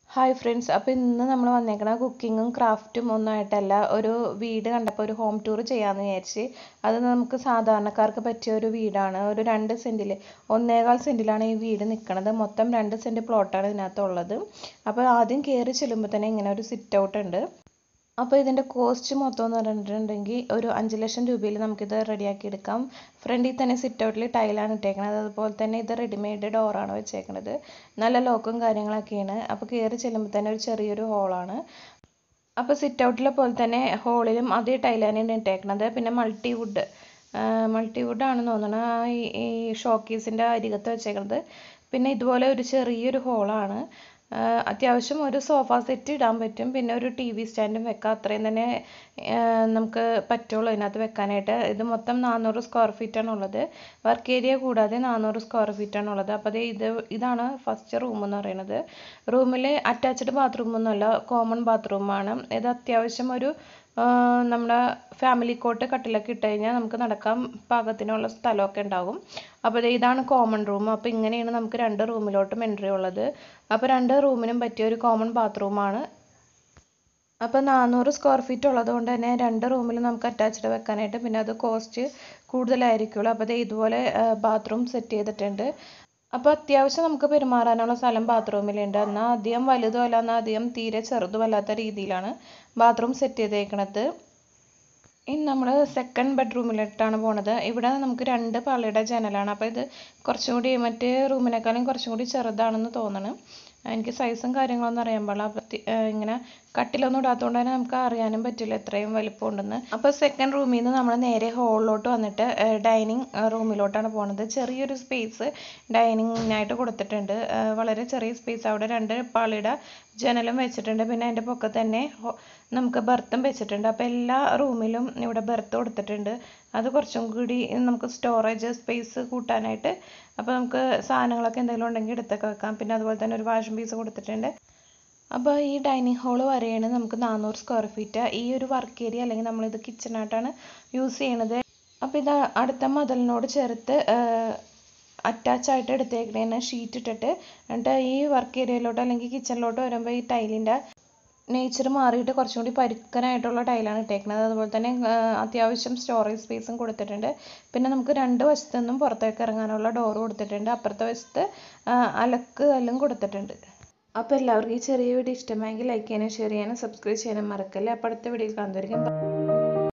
hi friends അപ്പോൾ ഇന്ന് നമ്മൾ വന്നേക്കണ കുക്കിങ്ങും ക്രാഫ്റ്റും ഒന്നും ആയിട്ടല്ല ഒരു വീട് കണ്ടപ്പോൾ ഒരു ഹോം ടൂർ ചെയ്യാമെന്ന് വിചാരിച്ച് അത് നമുക്ക് സാധാരണക്കാർക്ക് പറ്റിയ ഒരു വീടാണ് ഒരു രണ്ട് സെൻറ്റിൽ ഒന്നേകാൽ സെൻറ്റിലാണ് ഈ വീട് നിൽക്കുന്നത് മൊത്തം രണ്ട് സെൻറ്റ് പ്ലോട്ടാണ് ഇതിനകത്തുള്ളത് അപ്പോൾ ആദ്യം കയറി ചെല്ലുമ്പോൾ തന്നെ ഇങ്ങനെ ഒരു സിറ്റ് ഔട്ട് ഉണ്ട് അപ്പോൾ ഇതിൻ്റെ കോസ്റ്റ് മൊത്തം എന്ന് പറഞ്ഞിട്ടുണ്ടെങ്കിൽ ഒരു അഞ്ച് ലക്ഷം രൂപയിൽ നമുക്കിത് റെഡിയാക്കി എടുക്കാം ഫ്രണ്ടിൽ തന്നെ സിറ്റ് ഔട്ടിൽ ടൈലാണ് ഇട്ടേക്കണത് അതുപോലെ തന്നെ ഇത് റെഡിമെയ്ഡ് ഡോറാണ് വെച്ചേക്കണത് നല്ല ലോക്കും കാര്യങ്ങളൊക്കെയാണ് അപ്പോൾ കയറി ചെല്ലുമ്പോൾ തന്നെ ഒരു ചെറിയൊരു ഹോളാണ് അപ്പോൾ സിറ്റ് ഔട്ടിലെ പോലെ തന്നെ ഹോളിലും അതേ ടൈലാണ് ഇട്ടേക്കണത് പിന്നെ മൾട്ടി വുഡ് മൾട്ടി വുഡാണെന്ന് തോന്നണം ഈ ഈ ഷോക്കേസിൻ്റെ അരികത്ത് വെച്ചേക്കണത് പിന്നെ ഇതുപോലെ ഒരു ചെറിയൊരു ഹോളാണ് അത്യാവശ്യം ഒരു സോഫ സെറ്റ് ഇടാൻ പറ്റും പിന്നെ ഒരു ടി വി സ്റ്റാൻഡും വെക്കാം അത്രയും തന്നെ നമുക്ക് പറ്റുള്ളൂ ഇതിനകത്ത് വെക്കാനായിട്ട് ഇത് മൊത്തം നാനൂറ് സ്ക്വയർ ഫീറ്റ് ആണ് ഉള്ളത് വർക്ക് ഏരിയ കൂടാതെ നാനൂറ് സ്ക്വയർ ഫീറ്റ് ആണ് ഉള്ളത് അപ്പോൾ ഇത് ഇതാണ് ഫസ്റ്റ് റൂം എന്ന് പറയുന്നത് റൂമിൽ അറ്റാച്ച്ഡ് ബാത്റൂമൊന്നുമല്ല കോമൺ ബാത്റൂമാണ് ഇത് അത്യാവശ്യം ഒരു നമ്മുടെ ഫാമിലി കോട്ട് കട്ടിലൊക്കെ ഇട്ട് കഴിഞ്ഞാൽ നമുക്ക് നടക്കാൻ പാകത്തിനുള്ള സ്ഥലമൊക്കെ ഉണ്ടാകും അപ്പോൾ ഇതാണ് കോമൺ റൂം അപ്പോൾ ഇങ്ങനെയാണ് നമുക്ക് രണ്ട് റൂമിലോട്ടും എൻട്രി ഉള്ളത് അപ്പോൾ രണ്ട് റൂമിനും പറ്റിയ ഒരു കോമൺ ബാത്റൂമാണ് അപ്പോൾ നാനൂറ് സ്ക്വയർ ഫീറ്റ് ഉള്ളത് കൊണ്ട് തന്നെ രണ്ട് റൂമിൽ നമുക്ക് അറ്റാച്ച്ഡ് വെക്കാനായിട്ട് പിന്നെ അത് കോസ്റ്റ് കൂടുതലായിരിക്കുള്ളൂ അപ്പോൾ ഇതുപോലെ ബാത്റൂം സെറ്റ് ചെയ്തിട്ടുണ്ട് അപ്പോൾ അത്യാവശ്യം നമുക്ക് പെരുമാറാനുള്ള സ്ഥലം ബാത്റൂമിലുണ്ട് എന്നാൽ അധികം വലുതും അല്ല എന്നാൽ അധികം തീരെ ചെറുതും അല്ലാത്ത രീതിയിലാണ് ബാത്റൂം സെറ്റ് ചെയ്തേക്കണത് ഇനി നമ്മൾ സെക്കൻഡ് ബെഡ്റൂമിലോട്ടാണ് പോണത് ഇവിടെ നമുക്ക് രണ്ട് പാളിയുടെ ജനലാണ് അപ്പോൾ ഇത് കുറച്ചും കൂടി മറ്റേ റൂമിനേക്കാളും കുറച്ചും കൂടി ചെറുതാണെന്ന് തോന്നണം എനിക്ക് സൈസും കാര്യങ്ങളൊന്നും അറിയാൻ പാടില്ല അപ്പോൾ ഇങ്ങനെ കട്ടിലൊന്നും ഇടാത്തതുകൊണ്ട് തന്നെ നമുക്ക് അറിയാനും പറ്റില്ല എത്രയും വലിപ്പം ഉണ്ടെന്ന് അപ്പോൾ സെക്കൻഡ് റൂമിൽ നിന്ന് നമ്മൾ നേരെ ഹോളിലോട്ട് വന്നിട്ട് ഡൈനിങ് റൂമിലോട്ടാണ് പോണത് ചെറിയൊരു സ്പേസ് ഡൈനിങ്ങിനായിട്ട് കൊടുത്തിട്ടുണ്ട് വളരെ ചെറിയ സ്പേസ് അവിടെ രണ്ട് പാളിയുടെ ജനലും വെച്ചിട്ടുണ്ട് പിന്നെ അതിൻ്റെ പൊക്കത്ത് തന്നെ നമുക്ക് ബർത്തും വെച്ചിട്ടുണ്ട് അപ്പോൾ എല്ലാ റൂമിലും ഇവിടെ ബർത്ത് കൊടുത്തിട്ടുണ്ട് അത് കുറച്ചും കൂടി നമുക്ക് സ്റ്റോറേജ് സ്പേസ് കൂട്ടാനായിട്ട് അപ്പോൾ നമുക്ക് സാധനങ്ങളൊക്കെ എന്തെങ്കിലും ഉണ്ടെങ്കിൽ എടുത്തൊക്കെ വെക്കാം പിന്നെ അതുപോലെ തന്നെ ഒരു വാഷിംഗ് പീസ് കൊടുത്തിട്ടുണ്ട് അപ്പോൾ ഈ ഡൈനിങ് ഹാൾ വരെയാണ് നമുക്ക് നാനൂറ് സ്ക്വയർ ഫീറ്റ് ഈ ഒരു വർക്ക് ഏരിയ അല്ലെങ്കിൽ നമ്മളിത് കിച്ചണായിട്ടാണ് യൂസ് ചെയ്യണത് അപ്പോൾ ഇത് അടുത്ത മതിലിനോട് ചേർത്ത് അറ്റാച്ച് ആയിട്ട് എടുത്തേക്കണേന് ഷീറ്റ് ഇട്ടിട്ട് എന്നിട്ട് ഈ വർക്ക് ഏരിയയിലോട്ട് അല്ലെങ്കിൽ കിച്ചണിലോട്ട് വരുമ്പോൾ ഈ ടൈലിൻ്റെ നേച്ചർ മാറിയിട്ട് കുറച്ചും കൂടി പരുക്കനായിട്ടുള്ള ടൈലാണ് ഇട്ടേക്കുന്നത് അതുപോലെ തന്നെ അത്യാവശ്യം സ്റ്റോറേജ് സ്പേസും കൊടുത്തിട്ടുണ്ട് പിന്നെ നമുക്ക് രണ്ട് വശത്തു നിന്നും പുറത്തേക്ക് ഇറങ്ങാനുള്ള ഡോർ കൊടുത്തിട്ടുണ്ട് അപ്പുറത്തെ വശത്ത് അലക്ക് കല്ലും കൊടുത്തിട്ടുണ്ട് അപ്പോൾ എല്ലാവർക്കും ഈ ചെറിയ വീഡിയോ ഇഷ്ടമായെങ്കിൽ ലൈക്ക് ചെയ്യാനും ഷെയർ ചെയ്യാനും സബ്സ്ക്രൈബ് ചെയ്യാനും മറക്കല്ലേ അപ്പോൾ അടുത്ത വീഡിയോയിൽ കാണുന്നതായിരിക്കും